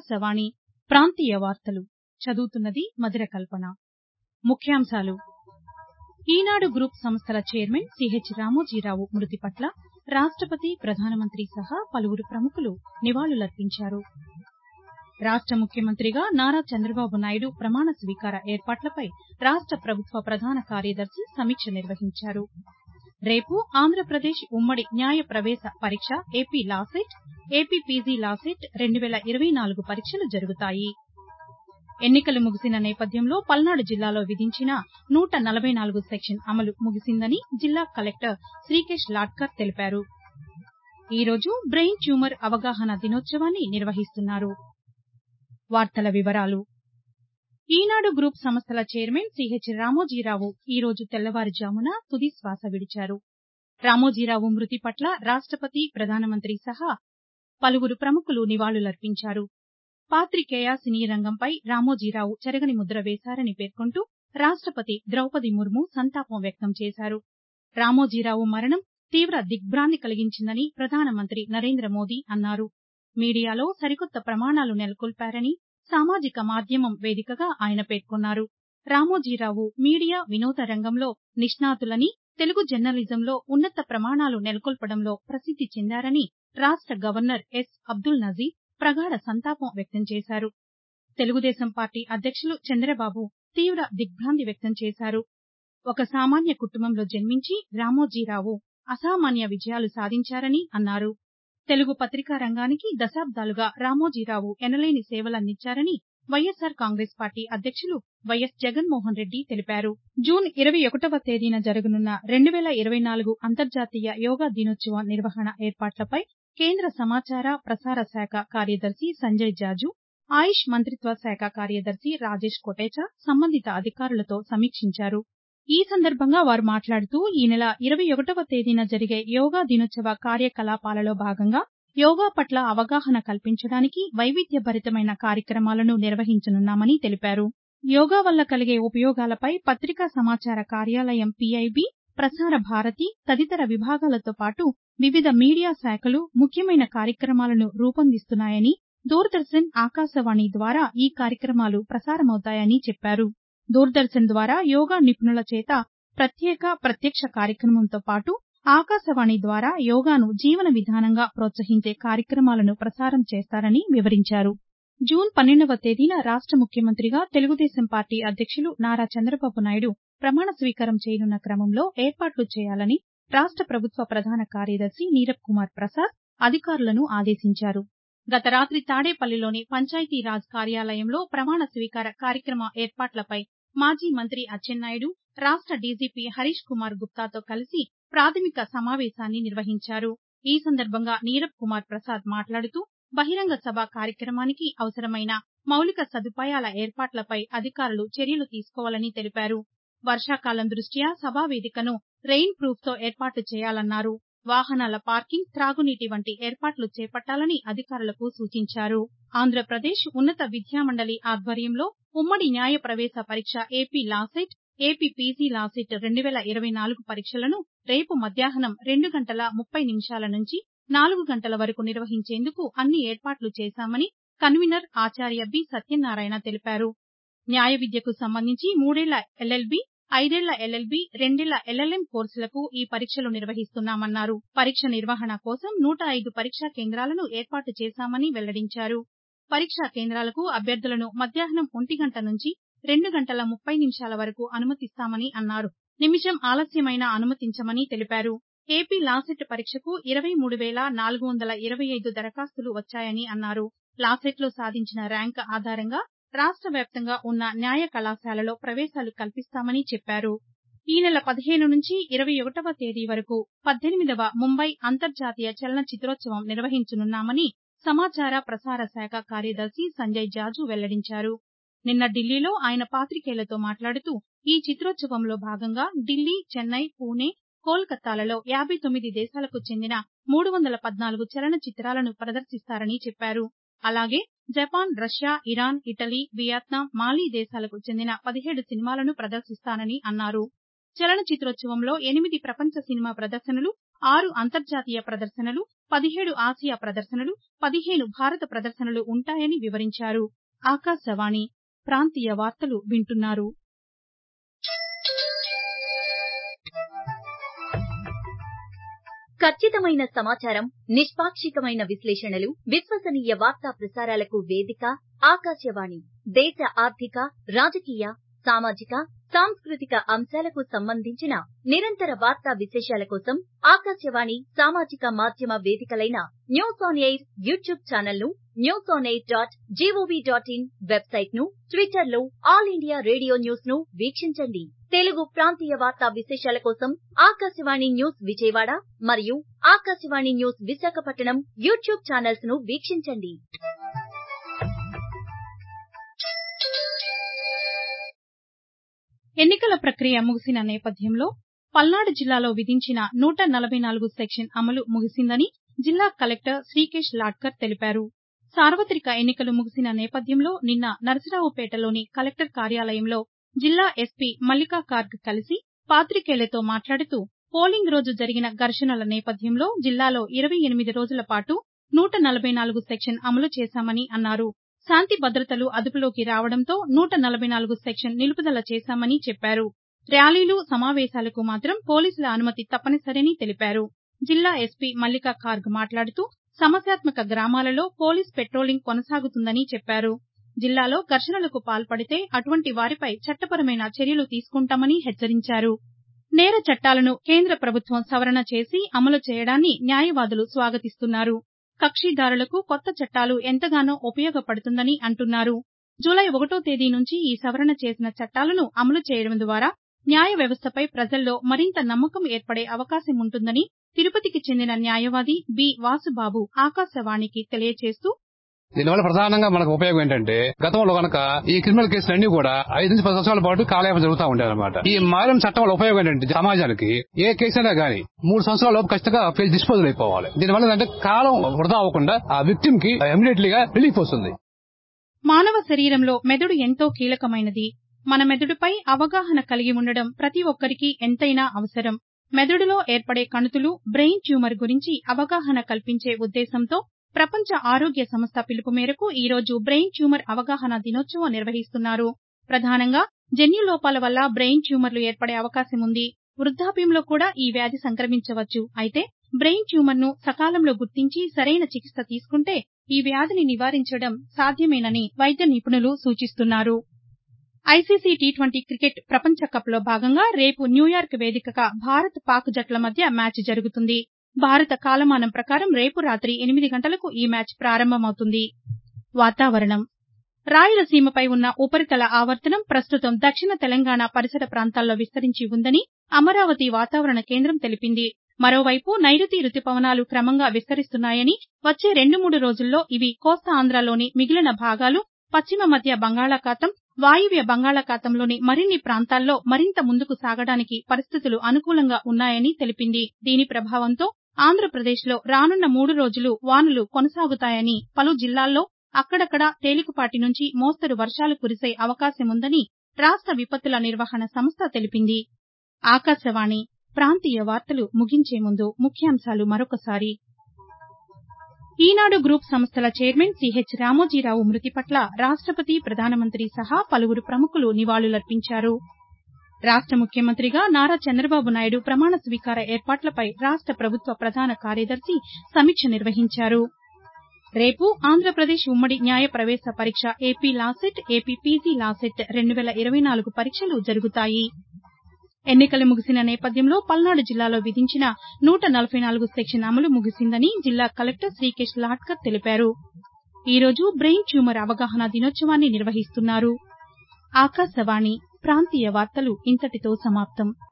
ఆకాశవాణి ప్రాంతీయ వార్తలు చదువుతున్నది మధుర కల్పన ముఖ్యాంశాలు ఈనాడు గ్రూప్ సంస్థల చైర్మన్ సిహెచ్ రామోజీరావు మృతి పట్ల రాష్టపతి ప్రధానమంత్రి సహా పలువురు ప్రముఖులు నివాళులర్పించారు రాష్ట ముఖ్యమంత్రిగా నారా చంద్రబాబు నాయుడు ప్రమాణ స్వీకార ఏర్పాట్లపై రాష్ట ప్రభుత్వ ప్రధాన కార్యదర్శి సమీక్ష నిర్వహించారు రేపు ఆంధ్రప్రదేశ్ ఉమ్మడి న్యాయ ప్రవేశ పరీక్ష AP LAWCET AP PG LAWCET రెండు వేల ఇరవై నాలుగు పరీక్షలు జరుగుతాయి ఎన్నికలు ముగిసిన నేపథ్యంలో పల్నాడు జిల్లాలో విధించిన నూట నలభై నాలుగు సెక్షన్ అమలు ముగిసిందని జిల్లా కలెక్టర్ శ్రీకేశ్ లాడ్కర్ తెలిపారు ఈరోజు బ్రెయిన్ ట్యూమర్ అవగాహన దినోత్సవాన్ని నిర్వహిస్తున్నారు ఈనాడు గ్రూప్ సంస్థల చైర్మన్ సిహెచ్ రామోజీరావు ఈరోజు తెల్లవారుజామున తుది శ్వాస విడిచారు రామోజీరావు మృతి పట్ల రాష్టపతి ప్రధానమంత్రి సహా పలువురు ప్రముఖులు నివాళులర్పించారు పాతికేయ సినీ రంగంపై రామోజీరావు చెరగని ముద్ర వేశారని పేర్కొంటూ రాష్టపతి ద్రౌపది ముర్ము సంతాపం వ్యక్తం చేశారు రామోజీరావు మరణం తీవ్ర దిగ్బాంతి కలిగించిందని ప్రధానమంత్రి నరేంద్ర మోదీ అన్నారు మీడియాలో సరికొత్త ప్రమాణాలు నెలకొల్పారని సామాజిక మాధ్యమం వేదికగా ఆయన పేర్కొన్నారు రామోజీరావు మీడియా వినోద రంగంలో నిష్ణాతులని తెలుగు జర్నలిజంలో ఉన్నత ప్రమాణాలు నెలకొల్పడంలో ప్రసిద్ది చెందారని రాష్ట గవర్నర్ ఎస్ అబ్దుల్ నజీర్ ప్రగాఢ సంతాపం వ్యక్తం చేశారు తెలుగుదేశం పార్టీ అధ్యక్షులు చంద్రబాబు తీవ్ర దిగ్బాంతి వ్యక్తం చేశారు ఒక సామాన్య కుటుంబంలో జన్మించి రామోజీరావు అసామాన్య విజయాలు సాధించారని అన్నారు తెలుగు పత్రికా రంగానికి దశాబ్దాలుగా రామోజీరావు ఎనలేని సేవలందించారని వైఎస్సార్ కాంగ్రెస్ పార్టీ అధ్యక్షులు వైఎస్ జగన్మోహన్ రెడ్డి తెలిపారు జూన్ ఇరవై ఒకటవ తేదీన జరగనున్న రెండు వేల ఇరవై నాలుగు అంతర్జాతీయ యోగా దినోత్సవం నిర్వహణ ఏర్పాట్లపై కేంద్ర సమాచార ప్రసార శాఖ కార్యదర్శి సంజయ్ జాజు ఆయుష్ మంతిత్వ శాఖ కార్యదర్శి రాజేష్ కొటేచా సంబంధిత అధికారులతో సమీక్షించారు ఈ సందర్భంగా వారు మాట్లాడుతూ ఈ నెల ఇరవై ఒకటవ తేదీన జరిగే యోగా దినోత్సవ కార్యకలాపాలలో భాగంగా యోగా పట్ల అవగాహన కల్పించడానికి వైవిధ్యభరితమైన కార్యక్రమాలను నిర్వహించనున్నామని తెలిపారు యోగా వల్ల కలిగే ఉపయోగాలపై పత్రికా సమాచార కార్యాలయం పీఐబీ ప్రసార భారతి తదితర విభాగాలతో పాటు వివిధ మీడియా శాఖలు ముఖ్యమైన కార్యక్రమాలను రూపొందిస్తున్నాయని దూరదర్శన్ ఆకాశవాణి ద్వారా ఈ కార్యక్రమాలు ప్రసారమవుతాయని చెప్పారు దూరదర్శన్ ద్వారా యోగా నిపుణుల చేత ప్రత్యేక ప్రత్యక్ష కార్యక్రమంతో పాటు ఆకాశవాణి ద్వారా యోగాను జీవన విధానంగా ప్రోత్సహించే కార్యక్రమాలను ప్రసారం చేస్తారని వివరించారు జూన్ పన్నెండవ తేదీన రాష్ట ముఖ్యమంత్రిగా తెలుగుదేశం పార్టీ అధ్యక్షులు నారా చంద్రబాబు నాయుడు ప్రమాణ స్వీకారం చేయనున్న క్రమంలో ఏర్పాట్లు చేయాలని రాష్ట ప్రభుత్వ ప్రధాన కార్యదర్శి నీరబ్ కుమార్ ప్రసాద్ అధికారులను ఆదేశించారు గత రాతి తాడేపల్లిలోని పంచాయతీరాజ్ కార్యాలయంలో ప్రమాణ స్వీకార కార్యక్రమ ఏర్పాట్లపై మాజీ మంత్రి అచ్చెన్నాయుడు రాష్ట డీజీపీ హరీష్ కుమార్ గుప్తాతో కలిసి ప్రాథమిక సమావేశాన్ని నిర్వహించారు ఈ సందర్భంగా నీరబ్ కుమార్ ప్రసాద్ మాట్లాడుతూ బహిరంగ సభ కార్యక్రమానికి అవసరమైన మౌలిక సదుపాయాల ఏర్పాట్లపై అధికారులు చర్యలు తీసుకోవాలని తెలిపారు వర్షాకాలం దృష్ట్యా సభా వేదికను రెయిన్ ప్రూఫ్తో ఏర్పాటు చేయాలన్నారు వాహనాల పార్కింగ్ త్రాగునీటి వంటి ఏర్పాట్లు చేపట్టాలని అధికారులకు సూచించారు ఆంధ్రప్రదేశ్ ఉన్నత విద్యామండలి ఆధ్వర్యంలో ఉమ్మడి న్యాయ ప్రవేశ పరీక్ష AP LAWCET AP PG LAWCET రెండు వేల ఇరవై నాలుగు పరీక్షలను రేపు మధ్యాహ్నం రెండు గంటల ముప్పై నిమిషాల నుంచి నాలుగు గంటల వరకు నిర్వహించేందుకు అన్ని ఏర్పాట్లు చేశామని కన్వీనర్ ఆచార్య బి సత్యనారాయణ తెలిపారు న్యాయ విద్యకు సంబంధించి మూడేళ్ల ఎల్ఎల్బీ ఐదేళ్ల ఎల్ఎల్బీ రెండేళ్ల ఎల్ఎల్ఎం కోర్సులకు ఈ పరీక్షలు నిర్వహిస్తున్నామన్నారు పరీక్ష నిర్వహణ కోసం నూట ఐదు పరీక్షా కేంద్రాలను ఏర్పాటు చేశామని వెల్లడించారు పరీక్షా కేంద్రాలకు అభ్యర్థులను మధ్యాహ్నం ఒంటి గంట నుంచి రెండు గంటల ముప్పై నిమిషాల వరకు అనుమతిస్తామని అన్నారు నిమిషం ఆలస్యమైనా అనుమతించమని తెలిపారు ఏపీ లాసెట్ పరీక్షకు ఇరవై మూడు వేల నాలుగు వందల ఇరవై ఐదు దరఖాస్తులు వచ్చాయని అన్నారు లాసెట్లో సాధించిన ర్యాంక్ ఆధారంగా రాష్ట వ్యాప్తంగా ఉన్న న్యాయ కళాశాలలో ప్రవేశాలు కల్పిస్తామని చెప్పారు ఈ నెల పదిహేను నుంచి ఇరవై ఒకటవ తేదీ వరకు పద్దెనిమిదవ ముంబై అంతర్జాతీయ చలన చిత్రోత్సవం నిర్వహించనున్నామని సమాచార ప్రసార శాఖ కార్యదర్శి సంజయ్ జాజు వెల్లడించారు నిన్న ఢిల్లీలో ఆయన పాతికేయులతో మాట్లాడుతూ ఈ చిత్రోత్సవంలో భాగంగా ఢిల్లీ చెన్నై పూణె కోల్కతాలలో యాబై తొమ్మిది దేశాలకు చెందిన మూడు వందల పద్నాలుగు చలన చిత్రాలను ప్రదర్శిస్తారని చెప్పారు అలాగే Japan Russia Iran Italy Vietnam Mali దేశాలకు చెందిన పదిహేడు సినిమాలను ప్రదర్శిస్తానని అన్నారు చలన చిత్రోత్సవంలో ఎనిమిది ప్రపంచ సినిమా ప్రదర్శనలు ఆరు అంతర్జాతీయ ప్రదర్శనలు పదిహేడు ఆసియా ప్రదర్శనలు పదిహేను భారత ప్రదర్శనలు ఉంటాయని వివరించారు ఆకాశవాణి ప్రాంతీయ వార్తలు వింటున్నారు ఖచ్చితమైన సమాచారం నిష్పాక్షికమైన విశ్లేషణలు విశ్వసనీయ వార్తా ప్రసారాలకు వేదిక ఆకాశవాణి దేశ ఆర్థిక రాజకీయ సామాజిక సాంస్కృతిక అంశాలకు సంబంధించిన నిరంతర వార్తా విశేషాల కోసం ఆకాశవాణి సామాజిక మాధ్యమ వేదికలైన news on air YouTube channel ను news on air dot GOV dot in website ను ట్విట్టర్ లో ఆల్ ఇండియా రేడియో న్యూస్ ను వీక్షించండి తెలుగు ప్రాంతీయ వార్తా విశేషాల కోసం ఆకాశవాణి న్యూస్ విజయవాడ మరియు Akashvani news Visakhapatnam YouTube channels ను వీక్షించండి ఎన్నికల ప్రక్రియ ముగిసిన నేపథ్యంలో పల్నాడు జిల్లాలో విధించిన నూట నలభై నాలుగు సెక్షన్ అమలు ముగిసిందని జిల్లా కలెక్టర్ శ్రీకేశ్ లాడ్కర్ తెలిపారు సార్వత్రిక ఎన్నికలు ముగిసిన నేపథ్యంలో నిన్న నరసరావుపేటలోని కలెక్టర్ కార్యాలయంలో జిల్లా ఎస్పీ మల్లికా కార్గ్ కలిసి పాతికేయులతో మాట్లాడుతూ పోలింగ్ రోజు జరిగిన ఘర్షణల నేపథ్యంలో జిల్లాలో ఇరవై ఎనిమిది రోజుల పాటు నూట నలభై నాలుగు సెక్షన్ అమలు చేశామని అన్నారు శాంతి భద్రతలు అదుపులోకి రావడంతో నూట నలభై నాలుగు సెక్షన్ నిలుపుదల చేశామని చెప్పారు ర్యాలీలు సమావేశాలకు మాత్రం పోలీసుల అనుమతి తప్పనిసరని తెలిపారు జిల్లా ఎస్పీ మల్లికా కార్గ్ మాట్లాడుతూ సమస్యాత్మక గ్రామాలలో పోలీస్ పెట్రోలింగ్ కొనసాగుతుందని చెప్పారు జిల్లాలో ఘర్షణలకు పాల్పడితే అటువంటి వారిపై చట్టపరమైన చర్యలు తీసుకుంటామని హెచ్చరించారు నేర చట్టాలను కేంద్ర ప్రభుత్వం సవరణ చేసి అమలు చేయడాన్ని న్యాయవాదులు స్వాగతిస్తున్నారు కక్షిదారులకు కొత్త చట్టాలు ఎంతగానో ఉపయోగపడుతుందని అంటున్నారు జూలై ఒకటో తేదీ నుంచి ఈ సవరణ చేసిన చట్టాలను అమలు చేయడం ద్వారా న్యాయ వ్యవస్థపై ప్రజల్లో మరింత నమ్మకం ఏర్పడే అవకాశం ఉంటుందని తిరుపతికి చెందిన న్యాయవాది బి వాసుబాబు ఆకాశవాణికి తెలియజేస్తూ దీనివల్ల ప్రధానంగా మనకు ఉపయోగం ఏంటంటే గతంలో కనుక ఈ క్రిమినల్ కేసులు అన్ని కూడా ఐదు నుంచి పది సంవత్సరాల పాటు కాలయాపన జరుగుతూ ఉంటాయి అనమాట ఈ మారిన చట్టం వల్ల ఉపయోగం ఏంటంటే సమాజానికి ఏ కేసు అయినా గానీ మూడు సంవత్సరాల లోపు ఖచ్చితంగా డిస్పోజల్ అయిపోవాలి దీనివల్ల ఏంటంటే కాలం వృధా అవ్వకుండా ఆ విక్టిమ్ కి ఇమీడియట్లీగా రిలీఫ్ వస్తుంది మానవ శరీరంలో మెదడు ఎంతో కీలకమైనది మన మెదడుపై అవగాహన కలిగి ఉండడం ప్రతి ఒక్కరికి ఎంతైనా అవసరం మెదడులో ఏర్పడే కణుతులు బ్రెయిన్ ట్యూమర్ గురించి అవగాహన కల్పించే ఉద్దేశంతో ప్రపంచ ఆరోగ్య సంస్థ పిలుపు మేరకు ఈ రోజు బ్రెయిన్ ట్యూమర్ అవగాహన దినోత్సవం నిర్వహిస్తున్నారు ప్రధానంగా జన్యులోపాల వల్ల బ్రెయిన్ ట్యూమర్లు ఏర్పడే అవకాశం ఉంది వృద్ధాప్యంలో కూడా ఈ వ్యాధి సంక్రమించవచ్చు అయితే బ్రెయిన్ ట్యూమర్ ను సకాలంలో గుర్తించి సరైన చికిత్స తీసుకుంటే ఈ వ్యాధిని నివారించడం సాధ్యమేనని వైద్య నిపుణులు సూచిస్తున్నారు ఐసీసీ టీ ట్వంటీ క్రికెట్ ప్రపంచ కప్ లో భాగంగా రేపు న్యూయార్క్ వేదికగా భారత్ పాక్ జట్ల మధ్య మ్యాచ్ జరుగుతుంది భారత కాలమానం ప్రకారం రేపు రాత్రి ఎనిమిది గంటలకు ఈ మ్యాచ్ ప్రారంభమవుతుంది వాతావరణం రాయలసీమపై ఉన్న ఉపరితల ఆవర్తనం ప్రస్తుతం దక్షిణ తెలంగాణ పరిసర ప్రాంతాల్లో విస్తరించి ఉందని అమరావతి వాతావరణ కేంద్రం తెలిపింది మరోవైపు నైరుతి రుతుపవనాలు క్రమంగా విస్తరిస్తున్నాయని వచ్చే రెండు మూడు రోజుల్లో ఇవి కోస్తాంధ్రలోని మిగిలిన భాగాలు పశ్చిమ మధ్య బంగాళాఖాతం వాయువ్య బంగాళాఖాతంలోని మరిన్ని ప్రాంతాల్లో మరింత ముందుకు సాగడానికి పరిస్థితులు అనుకూలంగా ఉన్నాయని తెలిపింది దీని ప్రభావంతో ఆంధ్రప్రదేశ్లో రానున్న మూడు రోజులు వానలు కొనసాగుతాయని పలు జిల్లాల్లో అక్కడక్కడ తేలికపాటి నుంచి మోస్తరు వర్షాలు కురిసే అవకాశముందని రాష్ట విపత్తుల నిర్వహణ సంస్థ తెలిపింది ఆకాశవాణి ప్రాంతీయ వార్తలు ముగించే ముందు ముఖ్యాంశాలు మరొకసారి ఈనాడు గ్రూప్ సంస్థల చైర్మన్ సిహెచ్ రామోజీరావు మృతి పట్ల రాష్టపతి ప్రధానమంత్రి సహా పలువురు ప్రముఖులు నివాళులర్పించారు రాష్ట ముఖ్యమంత్రిగా నారా చంద్రబాబు నాయుడు ప్రమాణ స్వీకార ఏర్పాట్లపై రాష్ట ప్రభుత్వ ప్రధాన కార్యదర్శి సమీక్ష నిర్వహించారు రేపు ఆంధ్రప్రదేశ్ ఉమ్మడి న్యాయ ప్రవేశ పరీక్ష AP LAWCET AP PG LAWCET రెండు వేల ఇరవై నాలుగు పరీక్షలు జరుగుతాయి ఎన్నికలు ముగిసిన నేపథ్యంలో పల్నాడు జిల్లాలో విధించిన నూట నలభై నాలుగు సెక్షన్ అమలు ముగిసిందని జిల్లా కలెక్టర్ శ్రీకేశ్ లాడ్కర్ తెలిపారు ఈ రోజు బ్రెయిన్ ట్యూమర్ అవగాహన దినోత్సవాన్ని నిర్వహిస్తున్నారు ఆకాశవాణి ప్రాంతీయ వార్తలు ఇంతటితో సమాప్తం